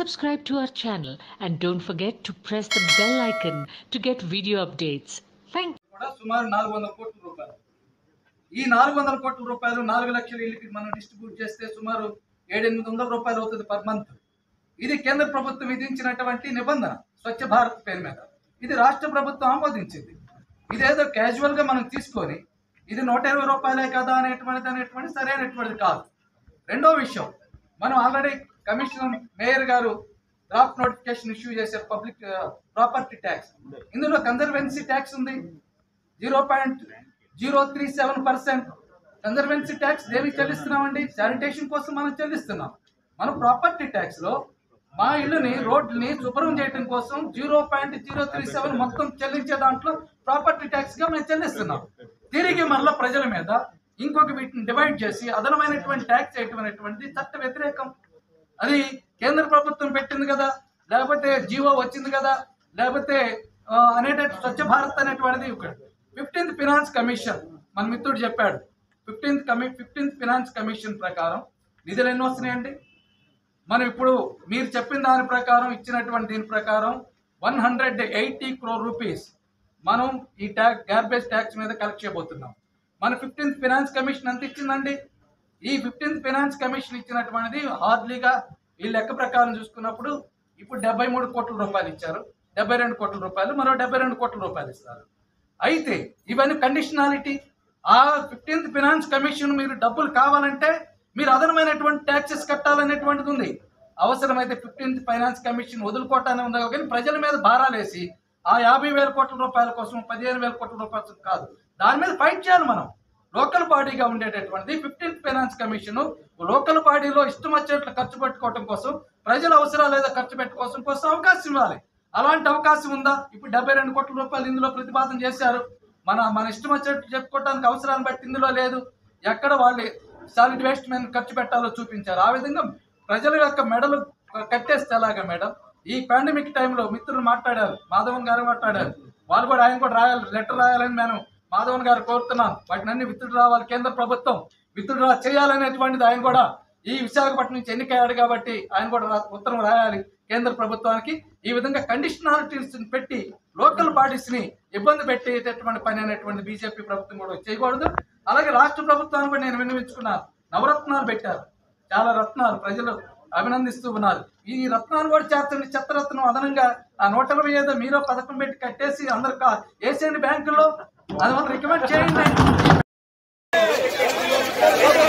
subscribe to our channel and don't forget to press the bell icon to get video updates. Thank కూడా సుమారు నాలుగు వందల కోట్ల రూపాయలు ఈ నాలుగు వందల కోట్ల రూపాయలు నాలుగు లక్షల ఇళ్ళకి మనం డిస్ట్రిబ్యూట్ చేస్తే సుమారు ఏడెనిమిది వందల రూపాయలు అవుతుంది పర్ మంత్ ఇది కేంద్ర ప్రభుత్వం విధించినటువంటి నిబంధన స్వచ్ఛ భారత్ పేరు మీద ఇది రాష్ట్ర ప్రభుత్వం ఆమోదించింది ఇదేదో క్యాజువల్ గా మనం తీసుకొని ఇది నూట ఇరవై రూపాయలే కదా అనేటువంటిది అనేటువంటిది సరైనటువంటిది కాదు రెండో విషయం మనం ఆల్రెడీ కమిషనర్ మేయర్ గారు డ్రాఫ్ట్ నోటిఫికేషన్ ఇష్యూ చేశారు పబ్లిక్ ప్రాపర్టీ ట్యాక్స్ ఇందులో కన్జర్వెన్సీ ట్యాక్స్ ఉంది zero point zero three seven percent conservancy tax దేనికి చెల్లిస్తున్నామండి శానిటేషన్ కోసం మనం చెల్లిస్తున్నాం మనం ప్రాపర్టీ ట్యాక్స్ లో మా ఇల్లుని రోడ్లని శుభ్రం చేయడం కోసం zero point zero three seven మొత్తం చెల్లించే దాంట్లో ప్రాపర్టీ ట్యాక్స్ గా మేము చెల్లిస్తున్నాం తిరిగి మరలా ప్రజల మీద ఇంకొక వీటిని డివైడ్ చేసి అదనమైనటువంటి ట్యాక్స్ చేయటం అనేటువంటి చట్ట వ్యతిరేకం అది కేంద్ర ప్రభుత్వం పెట్టింది కదా లేకపోతే జీవో వచ్చింది కదా లేకపోతే ఆ, అనేటట్టు స్వచ్ఛ భారత్ అనేటువంటిది ఫిఫ్టీన్త్ ఫినాన్స్ కమిషన్ మన మిత్రుడు చెప్పాడు ఫిఫ్టీన్త్ కమి ఫిఫ్టీన్త్ ఫినాన్స్ కమిషన్ ప్రకారం నిధులు ఎన్ని వస్తున్నాయండి మనం ఇప్పుడు మీరు చెప్పిన దాని ప్రకారం ఇచ్చినటువంటి దీని ప్రకారం one hundred eighty crore rupees మనం ఈ ట్యాక్స్ గార్బేజ్ ట్యాక్స్ మీద కలెక్ట్ చేయబోతున్నాం మన ఫిఫ్టీన్త్ ఫినాన్స్ కమిషన్ ఎంత ఇచ్చిందండి ఈ ఫిఫ్టీన్త్ ఫినాన్స్ కమిషన్ ఇచ్చినటువంటిది హార్డ్లీగా ఈ లెక్క ప్రకారం చూసుకున్నప్పుడు ఇప్పుడు డెబ్బై మూడు కోట్ల రూపాయలు ఇచ్చారు డెబ్బై రెండు కోట్ల రూపాయలు మరో డెబ్బై రెండు కోట్ల రూపాయలు ఇస్తారు అయితే ఇవన్నీ కండిషనాలిటీ ఆ ఫిఫ్టీన్త్ ఫినాన్స్ కమిషన్ మీరు డబ్బులు కావాలంటే మీరు అదనమైనటువంటి ట్యాక్సెస్ కట్టాలనేటువంటిది ఉంది అవసరమైతే ఫిఫ్టీన్త్ ఫైనాన్స్ కమిషన్ వదులుకోవటానే ఉంది కానీ ప్రజల మీద భారాలు వేసి ఆ యాభై వేల కోట్ల రూపాయల కోసం పదిహేను వేల కోట్ల రూపాయల కోసం కాదు దాని మీద ఫైట్ చేయాలి మనం లోకల్ బాడీగా ఉండేటటువంటిది ఫిఫ్టీన్త్ ఫైనాన్స్ కమిషన్ లోకల్ బాడీలో ఇష్టం వచ్చినట్లు ఖర్చు పెట్టుకోవడం కోసం ప్రజల అవసరాలు ఏదో ఖర్చు పెట్టుకోవడం కోసం అవకాశం ఇవ్వాలి అలాంటి అవకాశం ఉందా ఇప్పుడు డెబ్బై రెండు కోట్ల రూపాయలు ఇందులో ప్రతిపాదన చేశారు మన మన ఇష్టం వచ్చినట్టు చెప్పుకోవడానికి అవసరాన్ని బట్టి ఇందులో లేదు ఎక్కడ వాళ్ళు సాలిడ్ వేస్ట్ మీద ఖర్చు పెట్టాలో చూపించారు ఆ విధంగా ప్రజల యొక్క మెడలు కట్టేస్తే ఎలాగా మేడం ఈ పాండమిక్ టైంలో మిత్రులు మాట్లాడారు మాధవన్ గారు మాట్లాడారు వాళ్ళు కూడా ఆయన కూడా రాయాలి లెటర్ రాయాలని నేను మాధవన్ గారు కోరుతున్నాను వాటిని అన్ని విత్తుడు రావాలి కేంద్ర ప్రభుత్వం విత్తుడు రా చేయాలనేటువంటిది ఆయన కూడా ఈ విశాఖపట్నం నుంచి ఎన్నికయ్యాడు కాబట్టి ఆయన కూడా రా- ఉత్తరం రాయాలి కేంద్ర ప్రభుత్వానికి ఈ విధంగా కండిషనాలిటీస్ పెట్టి లోకల్ బాడీస్ ని ఇబ్బంది పెట్టేటటువంటి పని అనేటువంటి బీజేపీ ప్రభుత్వం కూడా చేయకూడదు అలాగే రాష్ట్ర ప్రభుత్వాన్ని కూడా నేను విన్నవించుకున్నాను నవరత్నాలు పెట్టారు చాలా రత్నాలు ప్రజలు అభినందిస్తూ ఉన్నారు ఈ రత్నాలు కూడా చేర్చండి చెత్త రత్నం అదనంగా ఆ నూట ఇరవై ఐదు మీలో పథకం పెట్టి కట్టేసి అందరు కా- వేసేయండి బ్యాంకుల్లో అది మనం రికమెండ్ చేయండి